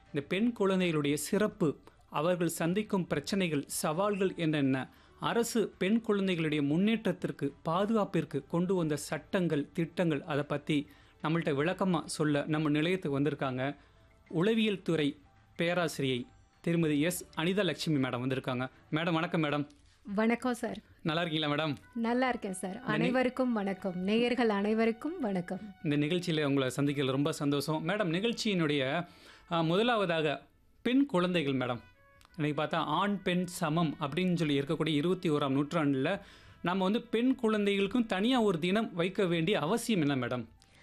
இந்த பெண் குழந்தைகளுடைய சிறப்பு அவர்கள் சந்திக்கும் பிரச்சனைகள் சவால்கள் என்னென்ன அரசு பெண் குழந்தைகளுடைய முன்னேற்றத்திற்கு பாதுகாப்பிற்கு கொண்டு வந்த சட்டங்கள் திட்டங்கள் அதை பற்றி நம்மள்ட்ட விளக்கமாக சொல்ல நம்ம நிலையத்துக்கு வந்திருக்காங்க உளவியல் துறை பேராசிரியை திருமதி எஸ் அனிதா லட்சுமி மேடம் வந்திருக்காங்க மேடம் வணக்கம் மேடம் வணக்கம் சார் நல்லா இருக்கீங்களா மேடம் நல்லா இருக்கேன் சார் அனைவருக்கும் வணக்கம் நேயர்கள் அனைவருக்கும் வணக்கம் இந்த நிகழ்ச்சியில் உங்களை சந்திக்கல ரொம்ப சந்தோஷம் மேடம் நிகழ்ச்சியினுடைய ஆ, முதலாவதாக பெண் குழந்தைகள் மேடம் இன்னைக்கு பார்த்தா ஆண் பெண் சமம் அப்படின்னு சொல்லி இருக்கக்கூடிய இருபத்தி ஓராம் நூற்றாண்டில் நம்ம வந்து பெண் குழந்தைகளுக்கும் தனியாக ஒரு தினம் வைக்க வேண்டிய அவசியம் என்ன மேடம்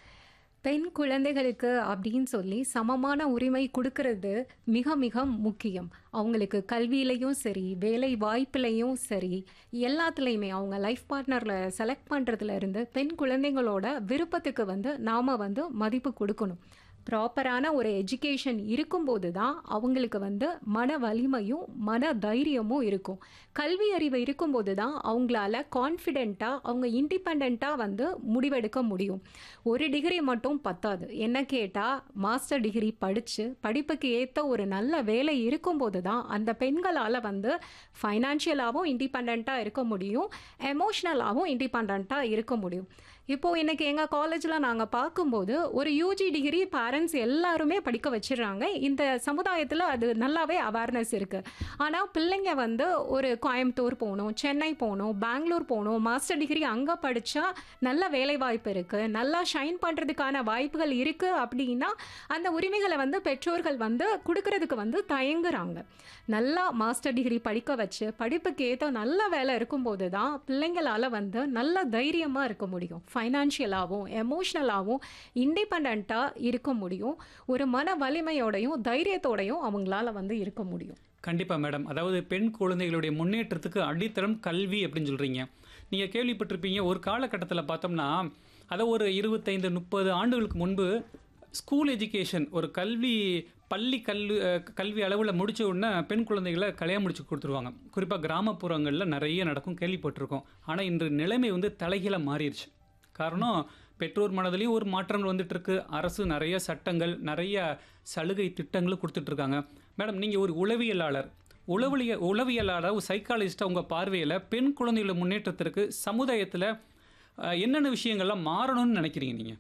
பெண் குழந்தைகளுக்கு அப்படின்னு சொல்லி சமமான உரிமை கொடுக்கறது மிக மிக முக்கியம் அவங்களுக்கு கல்வியிலையும் சரி வேலை வாய்ப்புலையும் சரி எல்லாத்துலேயுமே அவங்க லைஃப் பார்ட்னரில் செலக்ட் பண்ணுறதுல இருந்து பெண் குழந்தைங்களோட விருப்பத்துக்கு வந்து நாம் வந்து மதிப்பு கொடுக்கணும் ப்ராப்பரான ஒரு எஜுகேஷன் இருக்கும்போது தான் அவங்களுக்கு வந்து மன வலிமையும் மன தைரியமும் இருக்கும் கல்வி அறிவு இருக்கும்போது தான் அவங்களால கான்ஃபிடெண்ட்டாக அவங்க இண்டிபெண்ட்டாக வந்து முடிவெடுக்க முடியும் ஒரு டிகிரி மட்டும் பத்தாது என்ன கேட்டால் மாஸ்டர் டிகிரி படித்து படிப்புக்கு ஏற்ற ஒரு நல்ல வேலை இருக்கும்போது தான் அந்த பெண்களால் வந்து ஃபைனான்ஷியலாகவும் இண்டிபெண்ட்டாக இருக்க முடியும் எமோஷ்னலாகவும் இண்டிபெண்ட்டாக இருக்க முடியும் இப்போது இன்னைக்கு எங்கள் காலேஜில் நாங்கள் பார்க்கும்போது ஒரு யூஜி டிகிரி பேரண்ட்ஸ் எல்லாருமே படிக்க வச்சிடுறாங்க இந்த சமுதாயத்தில் அது நல்லாவே அவேர்னஸ் இருக்குது ஆனால் பிள்ளைங்க வந்து ஒரு கோயம்புத்தூர் போகணும் சென்னை போகணும் பெங்களூர் போகணும் மாஸ்டர் டிகிரி அங்கே படித்தா நல்ல வேலை வாய்ப்பு இருக்குது நல்லா ஷைன் பண்ணுறதுக்கான வாய்ப்புகள் இருக்குது அப்படின்னா அந்த உரிமைகளை வந்து பெற்றோர்கள் வந்து கொடுக்கறதுக்கு வந்து தயங்குறாங்க நல்லா மாஸ்டர் டிகிரி படிக்க வச்சு படிப்புக்கு ஏற்ற நல்ல வேலை இருக்கும்போது தான் பிள்ளைங்களால் வந்து நல்ல தைரியமாக இருக்க முடியும் ஃபைனான்ஷியலாகவும் எமோஷ்னலாகவும் இண்டிபெண்ட்டாக இருக்க முடியும் ஒரு மன வலிமையோடையும் தைரியத்தோடையும் அவங்களால வந்து இருக்க முடியும் கண்டிப்பாக மேடம் அதாவது பெண் குழந்தைகளுடைய முன்னேற்றத்துக்கு அடித்தளம் கல்வி அப்படின்னு சொல்கிறீங்க நீங்கள் கேள்விப்பட்டிருப்பீங்க ஒரு காலகட்டத்தில் பார்த்தோம்னா அதை ஒரு இருபத்தைந்து முப்பது ஆண்டுகளுக்கு முன்பு ஸ்கூல் எஜுகேஷன் ஒரு கல்வி பள்ளி கல்வி அஹ், கல்வி அளவில் முடிச்ச உடனே பெண் குழந்தைகளை கல்யாணம் முடிச்சு கொடுத்துருவாங்க குறிப்பாக கிராமப்புறங்களில் நிறைய நடக்கும் கேள்விப்பட்டிருக்கோம் ஆனால் இன்று நிலைமை வந்து தலைகீழாக மாறிடுச்சு காரணம் பெற்றோர் மனதிலையும் ஒரு மாற்றங்கள் வந்துட்டு இருக்கு அரசு நிறைய சட்டங்கள் நிறைய சலுகை திட்டங்களும் கொடுத்துட்டு இருக்காங்க மேடம் நீங்கள் ஒரு உளவியலாளர் உளவிய உளவியலாளர் ஒரு சைக்காலஜிஸ்டாக உங்கள் பார்வையில் பெண் குழந்தைகளோட முன்னேற்றத்திற்கு சமுதாயத்தில் என்னென்ன விஷயங்கள்லாம் மாறணும்னு நினைக்கிறீங்க நீங்கள்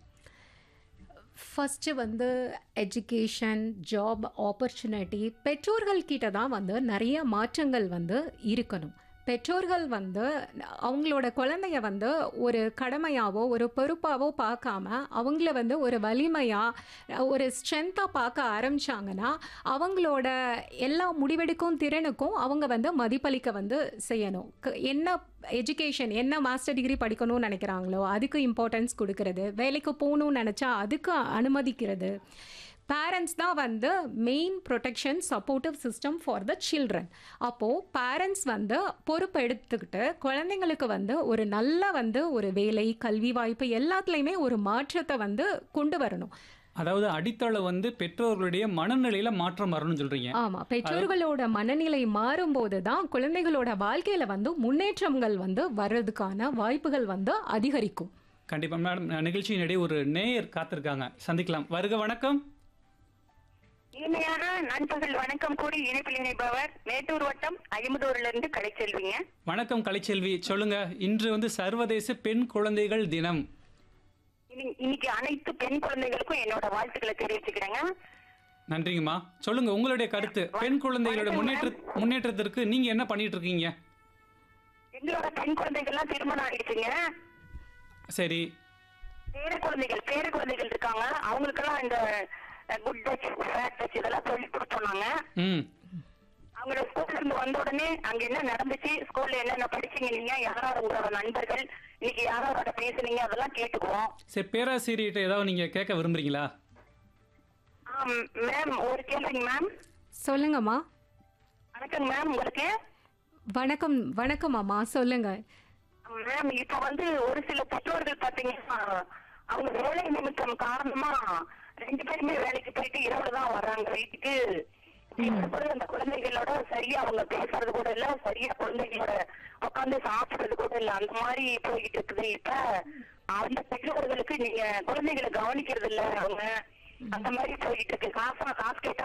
ஃபஸ்ட்டு வந்து எஜுகேஷன் ஜாப் ஆப்பர்ச்சுனிட்டி பெற்றோர்கள் கிட்ட தான் வந்து நிறைய மாற்றங்கள் வந்து இருக்கணும் பெற்றோர்கள் வந்து அவங்களோட குழந்தைய வந்து ஒரு கடமையாவோ ஒரு பொறுப்பாவோ பார்க்காம அவங்கள வந்து ஒரு வலிமையாக ஒரு ஸ்ட்ரென்த்தாக பார்க்க ஆரம்பிச்சாங்கன்னா அவங்களோட எல்லா முடிவெடுக்கும் திறனுக்கும் அவங்க வந்து மதிப்பளிக்க வந்து செய்யணும் க- என்ன எஜுகேஷன் என்ன மாஸ்டர் டிகிரி படிக்கணும்னு நினைக்கிறாங்களோ அதுக்கு இம்பார்ட்டன்ஸ் கொடுக்கறது வேலைக்கு போகணும்னு நினச்சா அதுக்கு அனுமதிக்கிறது பேரண்ட்ஸ் தான் வந்து main protection supportive system for the children அப்போது பேரண்ட்ஸ் வந்து பொறுப்பு எடுத்துக்கிட்டு குழந்தைங்களுக்கு வந்து ஒரு நல்ல வந்து ஒரு வேலை கல்வி வாய்ப்பு எல்லாத்துலேயுமே ஒரு மாற்றத்தை வந்து கொண்டு வரணும் அதாவது அடித்தளம் வந்து பெற்றோர்களுடைய மனநிலையில் மாற்றம் வரணும்னு சொல்கிறீங்க ஆமாம் பெற்றோர்களோட மனநிலை மாறும்போது தான் குழந்தைகளோட வாழ்க்கையில் வந்து முன்னேற்றங்கள் வந்து வர்றதுக்கான வாய்ப்புகள் வந்து அதிகரிக்கும் கண்டிப்பாக மேடம் நிகழ்ச்சியினிடையே ஒரு நேயர் காத்திருக்காங்க சந்திக்கலாம் வருக வணக்கம் இனிமையான நண்பர்கள் வணக்கம் கூடி இணைப்பில் இணைப்பவர் மேட்டூர் வட்டம் ஐம்பதூர்ல இருந்து கடைச்செல்விங்க வணக்கம் கலைச்செல்வி சொல்லுங்க இன்று வந்து சர்வதேச பெண் குழந்தைகள் தினம் இனி- இன்னைக்கு அனைத்து பெண் குழந்தைகளுக்கும் என்னோட வாழ்த்துக்களை தெரிவிச்சுக்கிறேங்க நன்றிங்கம்மா சொல்லுங்க உங்களுடைய கருத்து பெண் குழந்தைகளோட முன்னேற்ற முன்னேற்றத்திற்கு நீங்க என்ன பண்ணிட்டு இருக்கீங்க எங்களோட பெண் குழந்தைகள்லாம் திருமணம் ஆயிடுச்சுங்க சரி பேர குழந்தைகள் பேர குழந்தைகள் இருக்காங்க அவங்களுக்கெல்லாம் இந்த குட் டச் பேட் டச் இதெல்லாம் சொல்லி கொடுத்தோம் நாங்க ம் அவங்களோட ஸ்கூல்ல இருந்து வந்த உடனே அங்க என்ன நடந்துச்சு ஸ்கூல்ல என்னென்ன படிச்சீங்க நீங்க யாராவது உங்களோட நண்பர்கள் இன்னைக்கு யாரோட பேசுனீங்க அதெல்லாம் கேட்டுக்குவோம் சரி பேராசிரியர்கிட்ட ஏதாவது நீங்க கேட்க விரும்புறீங்களா மேம் ஒரு கேள்விங்க மேம் சொல்லுங்கம்மா வணக்கம் மேம் உங்களுக்கு வணக்கம் வணக்கம் அம்மா சொல்லுங்க மேம் இப்ப வந்து ஒரு சில பெற்றோர்கள் பாத்தீங்கன்னா அவங்க வேலை நிமித்தம் காரணமா ரெண்டு பேருமே வேலைக்கு போயிட்டு இரவுல தான் வர்றாங்க வீட்டுக்கு கூட அந்த குழந்தைகளோட சரியா அவங்க பேசுறது கூட இல்ல சரியா குழந்தைகளோட உட்காந்து சாப்பிடுறது கூட இல்ல அந்த மாதிரி போய்கிட்டு இருக்குது இப்ப அந்த பெற்றோர்களுக்கு நீங்க குழந்தைகளை கவனிக்கிறது இல்ல அவங்க அந்த மாதிரி போயிட்டு இருக்கு காசா காசு கேட்டா